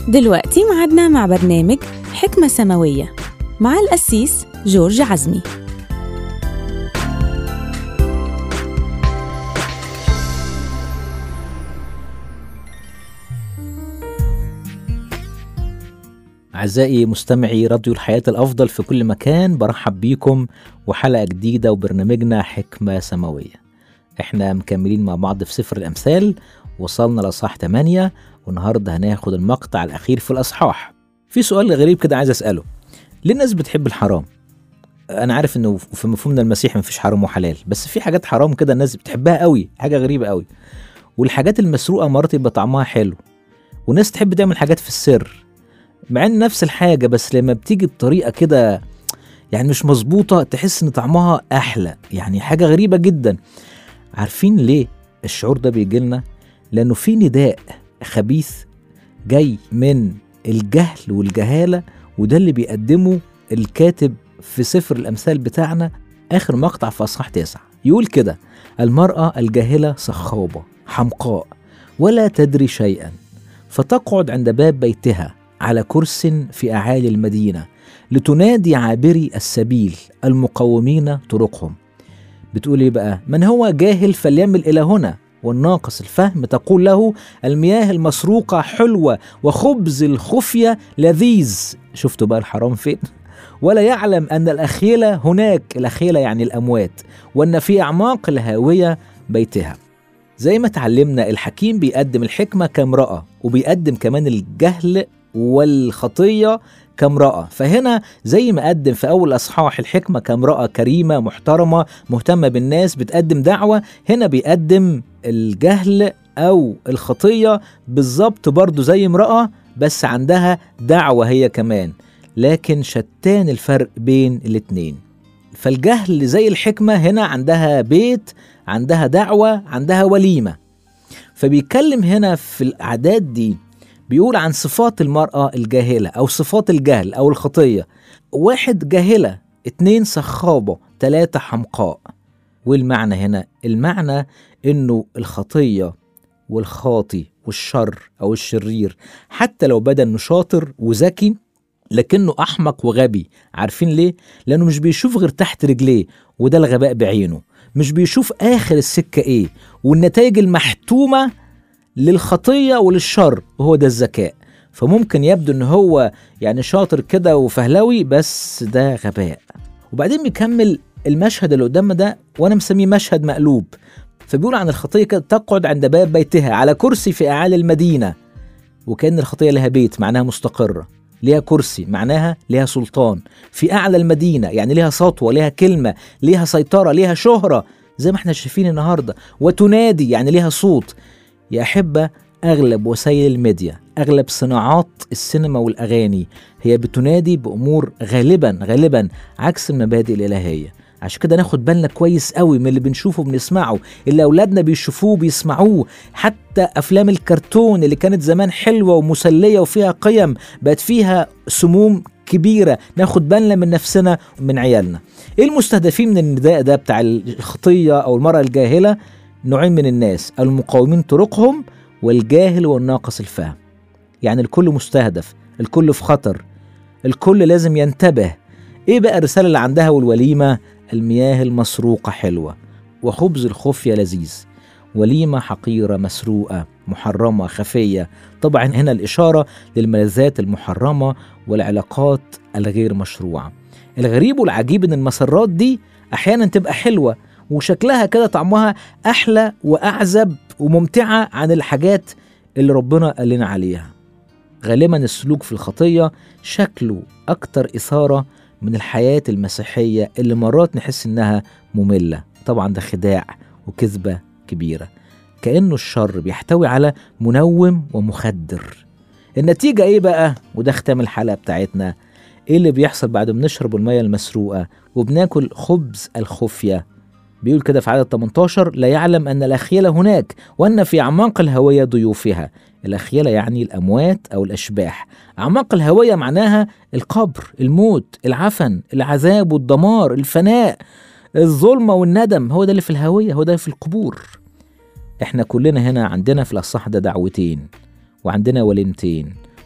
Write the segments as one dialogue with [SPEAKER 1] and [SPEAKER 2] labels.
[SPEAKER 1] دلوقتي معادنا مع برنامج حكمة سماوية مع القسيس جورج عزمي
[SPEAKER 2] أعزائي مستمعي راديو الحياة الأفضل في كل مكان برحب بيكم وحلقة جديدة وبرنامجنا حكمة سماوية احنا مكملين مع بعض في سفر الأمثال وصلنا لصح 8 والنهاردة هناخد المقطع الأخير في الأصحاح في سؤال غريب كده عايز أسأله ليه الناس بتحب الحرام؟ أنا عارف إنه في مفهومنا المسيحي مفيش حرام وحلال بس في حاجات حرام كده الناس بتحبها قوي حاجة غريبة قوي والحاجات المسروقة مرات يبقى طعمها حلو والناس تحب تعمل حاجات في السر مع ان نفس الحاجه بس لما بتيجي بطريقه كده يعني مش مظبوطه تحس ان طعمها احلى يعني حاجه غريبه جدا عارفين ليه الشعور ده بيجي لنا لانه في نداء خبيث جاي من الجهل والجهاله وده اللي بيقدمه الكاتب في سفر الامثال بتاعنا اخر مقطع في اصحاح تسعة يقول كده المراه الجاهله صخابه حمقاء ولا تدري شيئا فتقعد عند باب بيتها على كرس في أعالي المدينة لتنادي عابري السبيل المقومين طرقهم بتقول ايه بقى من هو جاهل فليمل إلى هنا والناقص الفهم تقول له المياه المسروقة حلوة وخبز الخفية لذيذ شفتوا بقى الحرام فين ولا يعلم أن الأخيلة هناك الأخيلة يعني الأموات وأن في أعماق الهاوية بيتها زي ما اتعلمنا الحكيم بيقدم الحكمة كامرأة وبيقدم كمان الجهل والخطية كامرأة فهنا زي ما قدم في أول أصحاح الحكمة كامرأة كريمة محترمة مهتمة بالناس بتقدم دعوة هنا بيقدم الجهل أو الخطية بالظبط برضو زي امرأة بس عندها دعوة هي كمان لكن شتان الفرق بين الاتنين فالجهل زي الحكمة هنا عندها بيت عندها دعوة عندها وليمة فبيتكلم هنا في الأعداد دي بيقول عن صفات المرأة الجاهلة أو صفات الجهل أو الخطية واحد جاهلة اتنين سخابة تلاتة حمقاء والمعنى هنا المعنى انه الخطية والخاطي والشر او الشرير حتى لو بدا انه شاطر وذكي لكنه احمق وغبي عارفين ليه لانه مش بيشوف غير تحت رجليه وده الغباء بعينه مش بيشوف اخر السكه ايه والنتائج المحتومه للخطيه وللشر وهو ده الذكاء فممكن يبدو ان هو يعني شاطر كده وفهلوي بس ده غباء وبعدين بيكمل المشهد اللي قدامنا ده وانا مسميه مشهد مقلوب فبيقول عن الخطيه كده تقعد عند باب بيتها على كرسي في اعالي المدينه وكان الخطيه لها بيت معناها مستقره ليها كرسي معناها ليها سلطان في اعلى المدينه يعني ليها سطوه ليها كلمه ليها سيطره ليها شهره زي ما احنا شايفين النهارده وتنادي يعني ليها صوت يا أحبة أغلب وسائل الميديا أغلب صناعات السينما والأغاني هي بتنادي بأمور غالبا غالبا عكس المبادئ الإلهية عشان كده ناخد بالنا كويس قوي من اللي بنشوفه وبنسمعه اللي أولادنا بيشوفوه بيسمعوه حتى أفلام الكرتون اللي كانت زمان حلوة ومسلية وفيها قيم بقت فيها سموم كبيرة ناخد بالنا من نفسنا ومن عيالنا ايه المستهدفين من النداء ده بتاع الخطية أو المرأة الجاهلة نوعين من الناس المقاومين طرقهم والجاهل والناقص الفهم يعني الكل مستهدف الكل في خطر الكل لازم ينتبه ايه بقى الرسالة اللي عندها والوليمة المياه المسروقة حلوة وخبز الخفية لذيذ وليمة حقيرة مسروقة محرمة خفية طبعا هنا الإشارة للملذات المحرمة والعلاقات الغير مشروعة الغريب والعجيب ان المسرات دي احيانا تبقى حلوه وشكلها كده طعمها احلى واعذب وممتعه عن الحاجات اللي ربنا قال لنا عليها غالبا السلوك في الخطيه شكله اكتر اثاره من الحياه المسيحيه اللي مرات نحس انها ممله طبعا ده خداع وكذبه كبيره كانه الشر بيحتوي على منوم ومخدر النتيجه ايه بقى وده ختام الحلقه بتاعتنا ايه اللي بيحصل بعد ما نشرب الميه المسروقه وبناكل خبز الخفيه بيقول كده في عدد 18 لا يعلم أن الأخيلة هناك وأن في أعماق الهوية ضيوفها الأخيلة يعني الأموات أو الأشباح أعماق الهوية معناها القبر الموت العفن العذاب والدمار الفناء الظلمة والندم هو ده اللي في الهوية هو ده اللي في القبور احنا كلنا هنا عندنا في الأصح ده دعوتين وعندنا وليمتين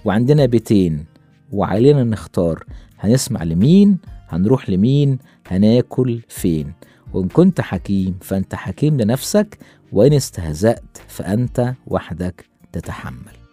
[SPEAKER 2] وعندنا بيتين وعلينا نختار هنسمع لمين هنروح لمين هناكل فين وإن كنت حكيم فأنت حكيم لنفسك وإن استهزأت فأنت وحدك تتحمل